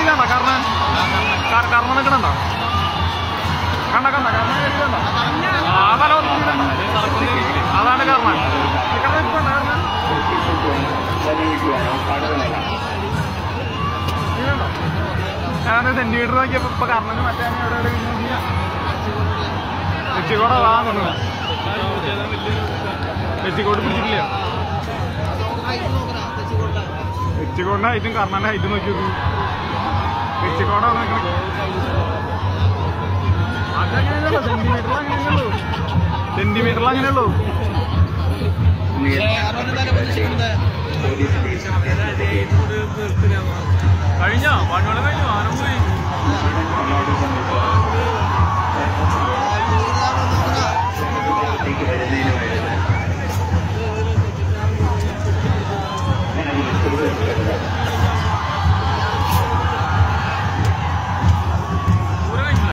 കണ്ട കർണൻ കർ- കർണൻ നിൽക്കണണ്ട കണ്ട കണ്ട കർണൻ കണ്ട ആ തല വന്നിട്ടുണ്ട്. അതാണ് കർണൻ കർണൻ ഇപ്പൊ ഉണ്ട്, കർണൻ ഞാൻ സെന്റിമീറ്റർ നോക്കിയപ്പോ ഇപ്പൊ കർണന് മറ്റേ എവിടെ തെച്ചിക്കോടെ വാങ്ങുന്നു തെച്ചിക്കോട്ട് പിടിച്ചിട്ടില്ല തെച്ചിക്കോടിന്റെ ഹൈറ്റും കർണന്റെ ഹൈറ്റും നോക്കി നോക്കൂ തെച്ചിക്കോടെ അതങ്ങനെയല്ലോ സെന്റിമീറ്ററിൽ അങ്ങനെയുള്ളൂ സെന്റിമീറ്ററിൽ അങ്ങനെയുള്ളൂ അറുപത് പൊസിഷൻ